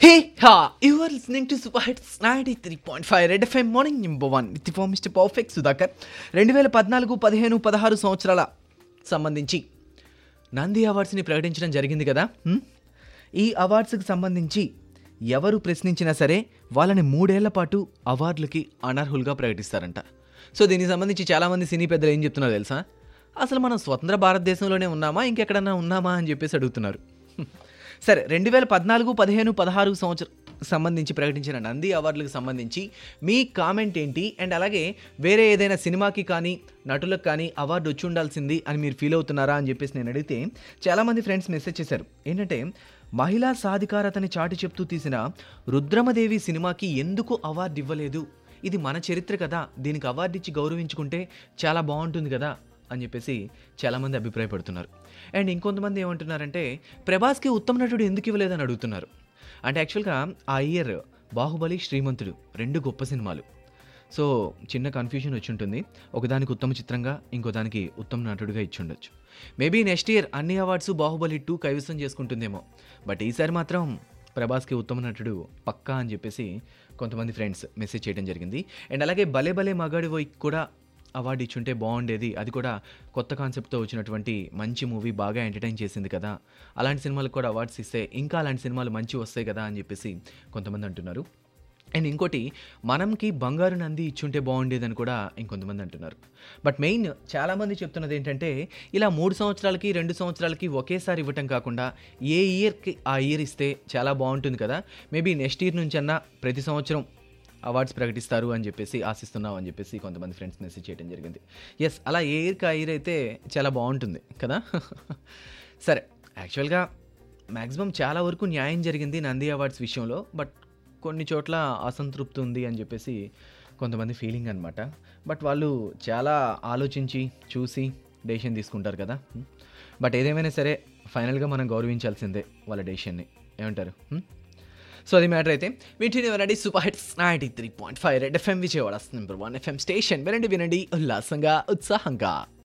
Hey, ha! You are listening to Super Hits 93.5 Red FM Morning Number 1 with the form Mr. Perfect Sudhakar రెండు వేల పద్నాలుగు పదిహేను పదహారు సంవత్సరాల సంబంధించి నంది అవార్డ్స్ని ప్రకటించడం జరిగింది కదా హ్మ్? ఈ అవార్డ్స్కి సంబంధించి ఎవరు ప్రశ్నించినా సరే వాళ్ళని మూడేళ్ల పాటు అవార్డులకి అనర్హులుగా ప్రకటిస్తారంట సో దీనికి సంబంధించి చాలామంది సినీ పెద్దలు ఏం చెప్తున్నారో తెలుసా అసలు మనం స్వతంత్ర భారతదేశంలోనే ఉన్నామా ఇంకెక్కడన్నా ఉన్నామా అని చెప్పేసి అడుగుతున్నారు సరే రెండు వేల పద్నాలుగు పదిహేను పదహారు సంవత్సరం సంబంధించి ప్రకటించిన నంది అవార్డులకు సంబంధించి మీ కామెంట్ ఏంటి అండ్ అలాగే వేరే ఏదైనా సినిమాకి కానీ నటులకు కానీ అవార్డు వచ్చి ఉండాల్సింది అని మీరు ఫీల్ అవుతున్నారా అని చెప్పేసి నేను అడిగితే చాలామంది ఫ్రెండ్స్ మెసేజ్ చేశారు ఏంటంటే మహిళా సాధికారతని చాటి చెప్తూ తీసిన రుద్రమదేవి సినిమాకి ఎందుకు అవార్డు ఇవ్వలేదు ఇది మన చరిత్ర కదా దీనికి అవార్డు ఇచ్చి గౌరవించుకుంటే చాలా బాగుంటుంది కదా అని చెప్పేసి చాలామంది అభిప్రాయపడుతున్నారు అండ్ ఇంకొంతమంది ఏమంటున్నారంటే ప్రభాస్కి ఉత్తమ నటుడు ఎందుకు ఇవ్వలేదని అడుగుతున్నారు అంటే యాక్చువల్గా ఆ ఇయర్ బాహుబలి శ్రీమంతుడు రెండు గొప్ప సినిమాలు సో చిన్న కన్ఫ్యూజన్ వచ్చి ఉంటుంది ఒకదానికి ఉత్తమ చిత్రంగా ఇంకో దానికి ఉత్తమ నటుడిగా ఇచ్చి ఉండొచ్చు మేబీ నెక్స్ట్ ఇయర్ అన్ని అవార్డ్స్ బాహుబలి టూ కైవసం చేసుకుంటుందేమో బట్ ఈసారి మాత్రం ప్రభాస్కి ఉత్తమ నటుడు పక్కా అని చెప్పేసి కొంతమంది ఫ్రెండ్స్ మెసేజ్ చేయడం జరిగింది అండ్ అలాగే భలే భలే మగాడి కూడా అవార్డు ఇచ్చుంటే బాగుండేది అది కూడా కొత్త కాన్సెప్ట్తో వచ్చినటువంటి మంచి మూవీ బాగా ఎంటర్టైన్ చేసింది కదా అలాంటి సినిమాలకు కూడా అవార్డ్స్ ఇస్తే ఇంకా అలాంటి సినిమాలు మంచి వస్తాయి కదా అని చెప్పేసి కొంతమంది అంటున్నారు అండ్ ఇంకోటి మనంకి బంగారు నంది ఇచ్చుంటే బాగుండేదని కూడా ఇంకొంతమంది అంటున్నారు బట్ మెయిన్ చాలామంది చెప్తున్నది ఏంటంటే ఇలా మూడు సంవత్సరాలకి రెండు సంవత్సరాలకి ఒకేసారి ఇవ్వటం కాకుండా ఏ ఇయర్కి ఆ ఇయర్ ఇస్తే చాలా బాగుంటుంది కదా మేబీ నెక్స్ట్ ఇయర్ నుంచి అన్నా ప్రతి సంవత్సరం అవార్డ్స్ ప్రకటిస్తారు అని చెప్పేసి ఆశిస్తున్నాం అని చెప్పేసి కొంతమంది ఫ్రెండ్స్ మెసేజ్ చేయడం జరిగింది ఎస్ అలా ఏ ఇయర్కి ఆ ఇయర్ అయితే చాలా బాగుంటుంది కదా సరే యాక్చువల్గా మ్యాక్సిమం చాలా వరకు న్యాయం జరిగింది నంది అవార్డ్స్ విషయంలో బట్ కొన్ని చోట్ల అసంతృప్తి ఉంది అని చెప్పేసి కొంతమంది ఫీలింగ్ అనమాట బట్ వాళ్ళు చాలా ఆలోచించి చూసి డెసిషన్ తీసుకుంటారు కదా బట్ ఏదేమైనా సరే ఫైనల్గా మనం గౌరవించాల్సిందే వాళ్ళ డెసిషన్ని ఏమంటారు హ్మ్? సో అది మ్యాటర్ అయితే వింటూనే వినండి super hits ninety three point five red FM Vijayawada number one FM station వినండి వినండి ఉల్లాసంగా ఉత్సాహంగా